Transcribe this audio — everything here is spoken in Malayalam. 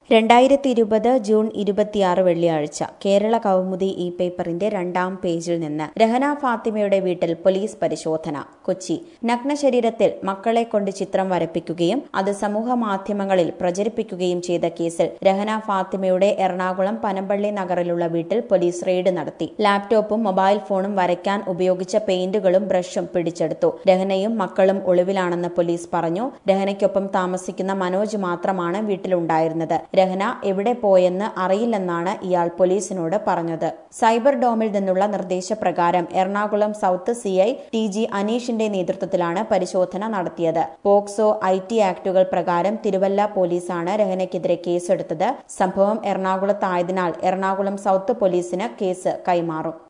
രണ്ടായിരത്തി ഇരുപത് ജൂൺ ഇരുപത്തിയാറ് വെള്ളിയാഴ്ച കേരള കൗമുദി ഈ പേപ്പറിന്റെ രണ്ടാം പേജിൽ നിന്ന് രഹന ഫാത്തിമയുടെ വീട്ടിൽ പോലീസ് പരിശോധന കൊച്ചി നഗ്ന ശരീരത്തിൽ മക്കളെ കൊണ്ട് ചിത്രം വരപ്പിക്കുകയും അത് സമൂഹ മാധ്യമങ്ങളിൽ പ്രചരിപ്പിക്കുകയും ചെയ്ത കേസിൽ രഹന ഫാത്തിമയുടെ എറണാകുളം പനമ്പള്ളി നഗറിലുള്ള വീട്ടിൽ പോലീസ് റെയ്ഡ് നടത്തി ലാപ്ടോപ്പും മൊബൈൽ ഫോണും വരയ്ക്കാൻ ഉപയോഗിച്ച പെയിന്റുകളും ബ്രഷും പിടിച്ചെടുത്തു രഹനയും മക്കളും ഒളിവിലാണെന്ന് പോലീസ് പറഞ്ഞു രഹനയ്ക്കൊപ്പം താമസിക്കുന്ന മനോജ് മാത്രമാണ് വീട്ടിലുണ്ടായിരുന്നത് രഹന എവിടെ പോയെന്ന് അറിയില്ലെന്നാണ് ഇയാൾ പോലീസിനോട് പറഞ്ഞത് സൈബർ ഡോമിൽ നിന്നുള്ള നിർദ്ദേശപ്രകാരം Ernakulam south C I T G അനീഷിന്റെ നേതൃത്വത്തിലാണ് പരിശോധന നടത്തിയത് പോക്സോ ഐ ടി ആക്ടുകൾ പ്രകാരം തിരുവല്ല പോലീസാണ് രഹനയ്ക്കെതിരെ കേസെടുത്തത് സംഭവം എറണാകുളത്തായതിനാൽ എറണാകുളം സൌത്ത് പോലീസിന് കേസ് കൈമാറും